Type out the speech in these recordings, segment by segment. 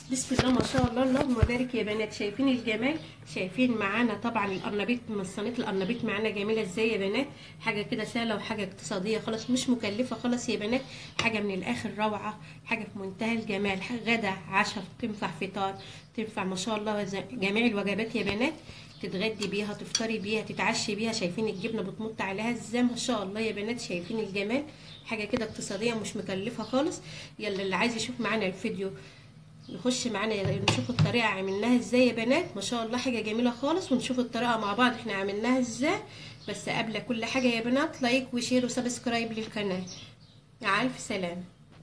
بسم الله ما شاء الله اللهم بارك يا بنات شايفين الجمال شايفين معانا طبعا القرنبيط من صينيه القرنبيط معانا جميله ازاي يا بنات حاجه كده سهله وحاجه اقتصاديه خلاص مش مكلفه خلاص يا بنات حاجه من الاخر روعه حاجه في منتهى الجمال غدا عشاء تنفع فطار تنفع ما شاء الله جميع الوجبات يا بنات تتغدي بيها تفطري بيها تتعشي بيها شايفين الجبنه بتمط عليها ازاي ما شاء الله يا بنات شايفين الجمال حاجه كده اقتصاديه مش مكلفه خالص يلا اللي عايز يشوف معانا الفيديو نخش معانا نشوف الطريقه عملناها ازاي يا بنات ما شاء الله حاجه جميله خالص ونشوف الطريقه مع بعض احنا عملناها ازاي بس قبل كل حاجه يا بنات لايك وشير وسبسكرايب للقناه مع الف سلامه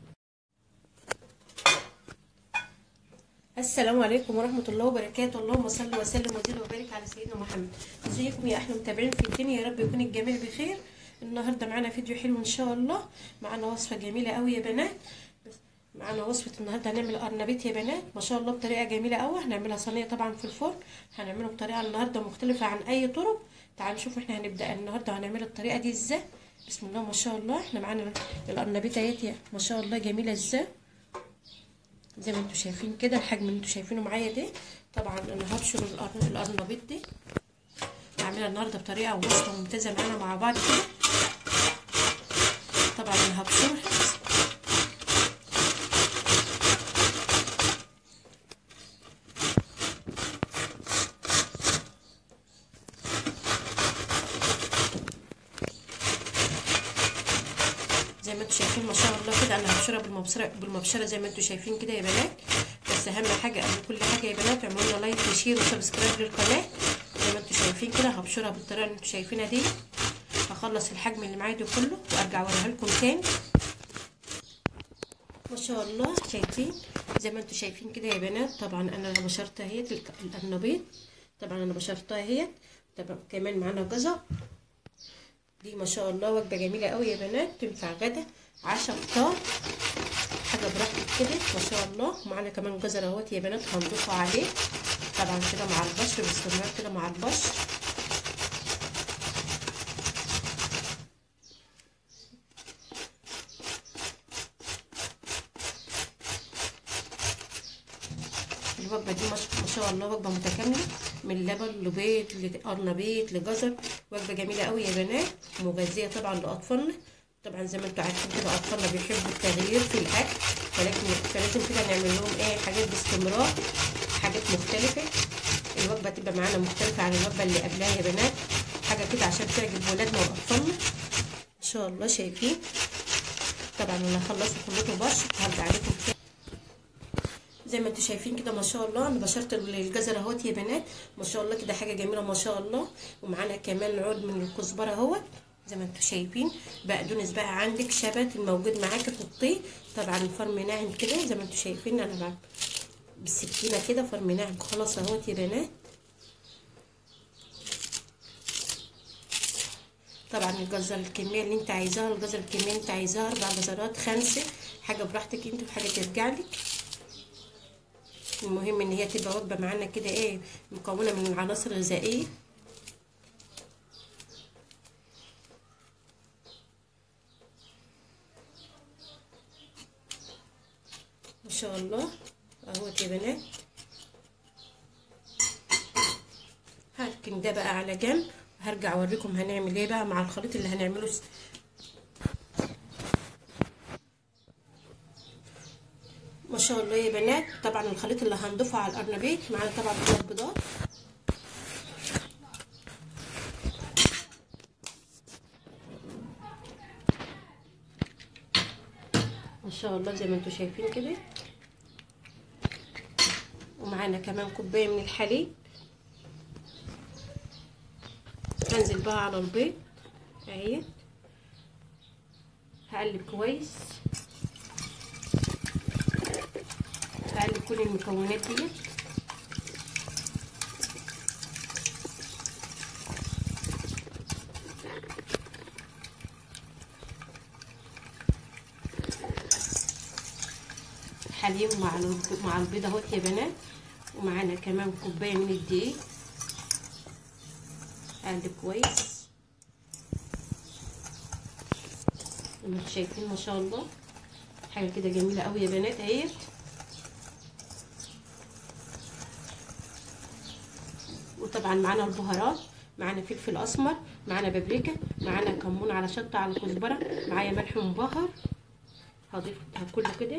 السلام عليكم ورحمة الله وبركاته اللهم صل وسلم وزد وبارك على سيدنا محمد ازيكم يا احلى متابعين في الدنيا يا رب يكون الجميع بخير النهارده معانا فيديو حلو ان شاء الله معانا وصفة جميلة قوي يا بنات معانا وصفة النهارده هنعمل قرنبيط يا بنات ما شاء الله بطريقة جميلة قوي هنعملها صينية طبعا في الفرن هنعمله بطريقة النهارده مختلفة عن اي طرق تعالوا نشوف احنا هنبدأ النهارده هنعمل الطريقة دي ازاي بسم الله ما شاء الله احنا معانا القرنبيطة اهيت ما شاء الله جميلة ازاي زي ما انتم شايفين كده الحجم اللي انتم شايفينه معايا ده طبعا انا هبشر القرنبيط دي هعملها النهارده بطريقه وصفه ممتازه معانا مع بعض كده طبعا انا هبشرها زي ما انتم شايفين ما شاء الله كده انا هبشرها بالمبشره بالمبشره زي ما انتم شايفين كده يا بنات بس اهم حاجه قبل كل حاجه يا بنات اعملوا لنا لايك وشير وسبسكرايب للقناه زي ما انتم شايفين كده هبشرها بالطريقه اللي انتم شايفينها دي هخلص الحجم اللي معايا ده كله وارجع اوريها لكم تاني ما شاء الله شايفين زي ما انتم شايفين كده يا بنات طبعا انا بشرتها اهيت القرنبيط طبعا انا بشرتها اهيت طبعا كمان معانا جزر دي ما شاء الله وجبه جميله قوي يا بنات تنفع غدا عشاء فطار حاجه براحتك كده ما شاء الله معانا كمان جزر اهوت يا بنات هنضيفه عليه طبعا كده مع البشر باستمرار كده مع البشر الوجبه دي ما شاء الله وجبه متكامله من لبن لبيض لقرنبيط لجزر وجبه جميله قوي يا بنات مغذيه طبعا لاطفالنا طبعا زي ما انتم عارفين كده اطفالنا بيحبوا التغيير في الاكل فلازم فلازم كده نعمل لهم ايه حاجات باستمرار حاجات مختلفه الوجبه تبقى معانا مختلفه عن الوجبه اللي قبلها يا بنات حاجه كده عشان تعجب ولادنا واطفالنا ان شاء الله شايفين طبعا انا خلصت كلكم برش هرجع لكم تاني زي ما انتم شايفين كده ما شاء الله انا بشرت الجزر اهوت يا بنات ما شاء الله كده حاجه جميله ما شاء الله ومعانا كمان عود من الكزبره اهوت زي ما انتم شايفين بقدونس بقى عندك شبت الموجود معاكي حطيه طبعا فرم ناعم كده زي ما انتم شايفين انا بقى بالسكينه كده فرم ناعم خلاص اهوت يا بنات طبعا الجزر الكميه اللي انت عايزاها الجزر الكميه اللي انت عايزاها اربع جزرات خمسه حاجه براحتك انت وحاجه ترجع لك المهم ان هي تبقى وجبه معانا كده ايه مكونه من العناصر الغذائيه ما شاء الله اهوت يا بنات هركن ده بقى على جنب هرجع اوريكم هنعمل ايه بقى مع الخليط اللي هنعمله ما شاء الله يا بنات طبعا الخليط اللي هنضيفه على القرنبيط معانا طبعا ثلاث بيضات ما شاء الله زي ما انتم شايفين كده ومعانا كمان كوبايه من الحليب هنزل بقى على البيض اهي هقلب كويس هقلب كل المكونات دي حليب مع مع البيض اهوت يا بنات ومعانا كمان كوبايه من الدقيق اقلب كويس زي ما انتم شايفين ما شاء الله حاجه كده جميله قوي يا بنات اهيت طبعا معانا البهارات معانا فلفل اسمر معانا بابريكا معانا كمون على شطه على كزبره معايا ملح مبهر هضيف كله كده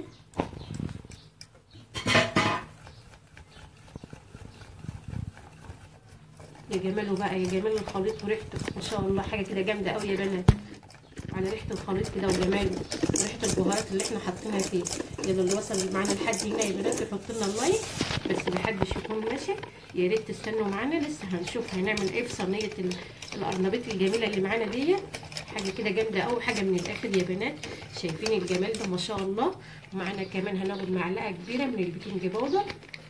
يا جماله بقى يا جمال الخليط وريحته ما شاء الله حاجه كده جامده قوي يا بنات على ريحه الخليط كده وجماله وريحه البهارات اللي احنا حاطينها فيه يلا اللي وصل معانا لحد هنا يا بنات يحط لنا اللايك بس محدش يكون ماشي يا ريت تستنوا معانا لسه هنشوف هنعمل ايه في صينيه القرنبيط الجميله اللي معانا دي حاجه كده جامده قوي حاجه من الاخر يا بنات شايفين الجمال ده ما شاء الله ومعانا كمان هناخد معلقه كبيره من البيكنج باودر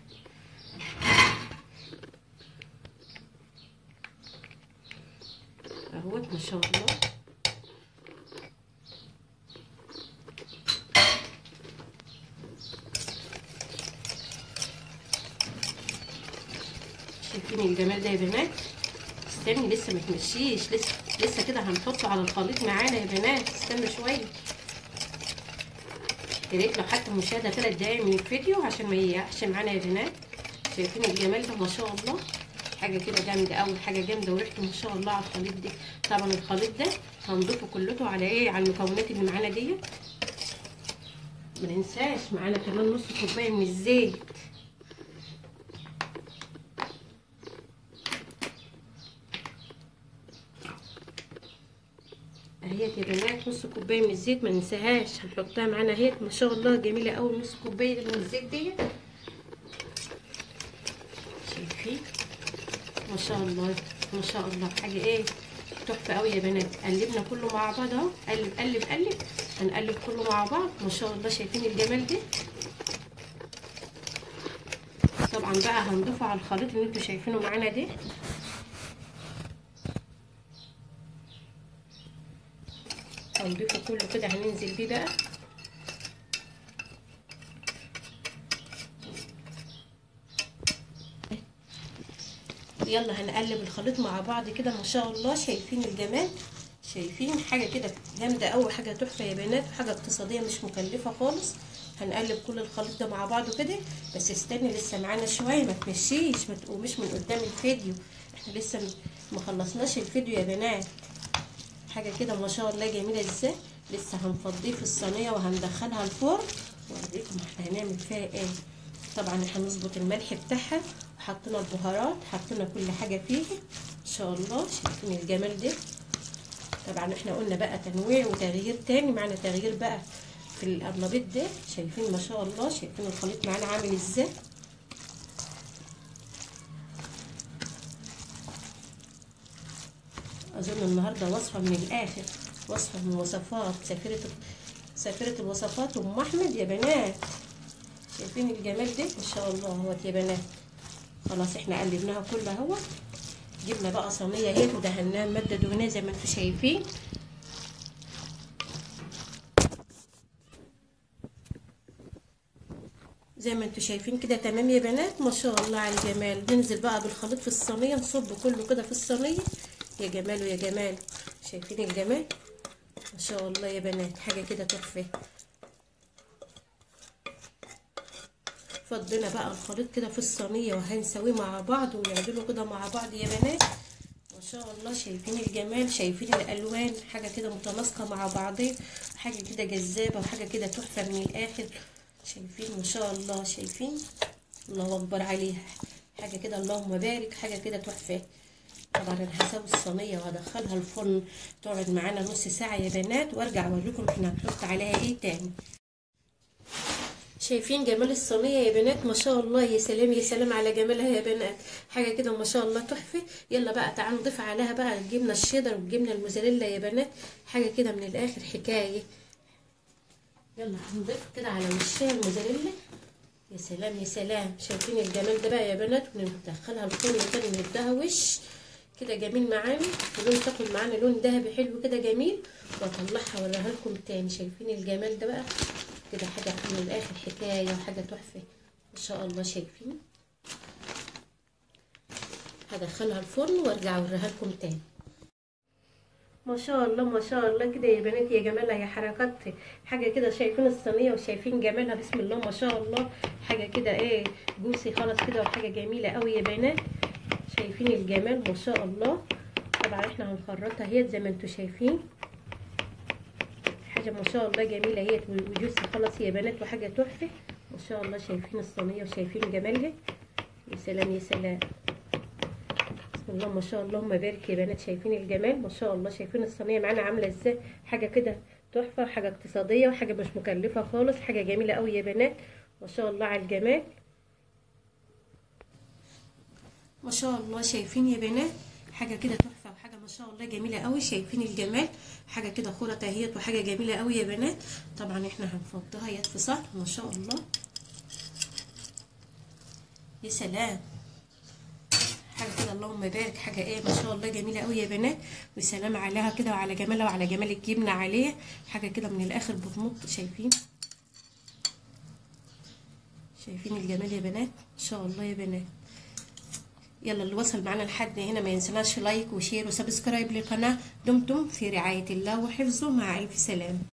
اهوت ما شاء الله شايفين الجمال ده يا بنات استني لسه ما تمشيش لسه لسه كده هنحطه على الخليط معانا يا بنات استنوا شويه يا ريت لو حتى مشاهده ثلاث دقايق من الفيديو عشان ما ييأسش معانا يا بنات شايفين الجمال ده ما شاء الله حاجه كده جامده قوي حاجه جامده وريحته ما شاء الله على الخليط ده طبعا الخليط ده هنضيفه كلته على ايه على المكونات اللي معانا ديت ما ننساش معانا كمان نص كوبايه من الزيت اهيت يا بنات نص كوبايه من الزيت ما ننساهاش هنحطها معانا اهيت ما شاء الله جميله قوي نص كوبايه من الزيت ديت شايفين ما شاء الله ما شاء الله حاجه ايه تحفه قوي يا بنات قلبنا كله مع بعض اهو قلب قلب قلب هنقلب كله مع بعض ما شاء الله شايفين الجمال ده طبعا بقى هنضيفه على الخليط اللي انتوا شايفينه معانا ده هنضيفه كله كده هننزل بيه بقى يلا هنقلب الخليط مع بعض كده ما شاء الله شايفين الجمال شايفين حاجه كده جامده قوي حاجه تحفه يا بنات حاجه اقتصاديه مش مكلفه خالص هنقلب كل الخليط ده مع بعضه كده بس استني لسه معانا شويه ما تمشيش ما تقوميش من قدام الفيديو احنا لسه ما خلصناش الفيديو يا بنات حاجه كده ما شاء الله جميله ازاي لسه هنفضيه في الصينيه وهندخلها الفرن واوريكم احنا هنعمل فيها ايه طبعا احنا هنظبط الملح بتاعها وحطينا البهارات حطينا كل حاجه فيها ان شاء الله شايفين الجمال ده طبعا احنا قلنا بقى تنويع وتغيير تاني معنا تغيير بقى في القرنبيط ده شايفين ما شاء الله شايفين الخليط معانا عامل ازاي اظن النهارده وصفه من الاخر وصفه من وصفات سفيره سفيره الوصفات ام احمد يا بنات شايفين الجمال ده ما شاء الله اهوت يا بنات خلاص احنا قلبناها كلها اهوت جبنا بقى صينيه اهي ودهناها ماده دهنيه زي ما انتم شايفين زي ما انتم شايفين كده تمام يا بنات ما شاء الله على الجمال ننزل بقى بالخليط في الصينيه نصب كله كده في الصينيه يا جمال ويا جمال شايفين الجمال ما شاء الله يا بنات حاجه كده تحفه فضينا بقى الخليط كده في الصينيه وهنسويه مع بعض ونعمله كده مع بعض يا بنات ما شاء الله شايفين الجمال شايفين الالوان حاجه كده متناسقه مع بعضها حاجه كده جذابه وحاجه كده تحفه من الاخر شايفين ما شاء الله شايفين الله اكبر عليها حاجه كده اللهم بارك حاجه كده تحفه طبعا انا هسوي الصينيه وهدخلها الفرن تقعد معانا نص ساعه يا بنات وارجع اوريكم احنا هنحط عليها ايه تاني شايفين جمال الصينيه يا بنات ما شاء الله يا سلام يا سلام على جمالها يا بنات حاجه كده ما شاء الله تحفه يلا بقى تعالوا نضيف عليها بقى الجبنه الشيدر والجبنه الموزاريلا يا بنات حاجه كده من الاخر حكايه يلا هنضيف كده على وشها الموزاريلا يا سلام يا سلام شايفين الجمال ده بقى يا بنات وندخلها الفرن تاني نديها وش كده جميل معانا ولون تاخد معانا لون ذهبي حلو كده جميل واطلعها اوريها لكم تاني شايفين الجمال ده بقى كده حاجه من الاخر حكايه وحاجه تحفه ما شاء الله شايفين هدخلها الفرن وارجع اوريها لكم تاني ما شاء الله ما شاء الله كده يا بنات يا جمالها يا حركات حاجه كده شايفين الصينيه وشايفين جمالها بسم الله ما شاء الله حاجه كده ايه جوسي خالص كده وحاجه جميله قوي يا بنات شايفين الجمال ما شاء الله طبعا احنا هنخرطها اهيت زي ما انتم شايفين حاجه ما شاء الله جميله اهيت وجوز خلاص يا بنات وحاجه تحفه ما شاء الله شايفين الصينيه وشايفين جمالها يا سلام يا سلام بسم الله ما شاء الله اللهم بارك يا بنات شايفين الجمال ما شاء الله شايفين الصينيه معانا عامله ازاي حاجه كده تحفه حاجه اقتصاديه وحاجه مش مكلفه خالص حاجه جميله قوي يا بنات ما شاء الله على الجمال ما شاء الله شايفين يا بنات حاجه كده تحفه وحاجه ما شاء الله جميله قوي شايفين الجمال حاجه كده خرطه اهيت وحاجه جميله قوي يا بنات طبعا احنا هنفضها يد في صحن ما شاء الله يا سلام حاجه كده اللهم بارك حاجه ايه ما شاء الله جميله قوي يا بنات وسلام عليها كده وعلى جمالها وعلى جمال الجبنه عليها حاجه كده من الاخر بتمط شايفين شايفين الجمال يا بنات ما شاء الله يا بنات يلا اللي وصل معانا لحد هنا ما ينسناش لايك وشير وسبسكرايب للقناه دمتم في رعايه الله وحفظه مع الف سلام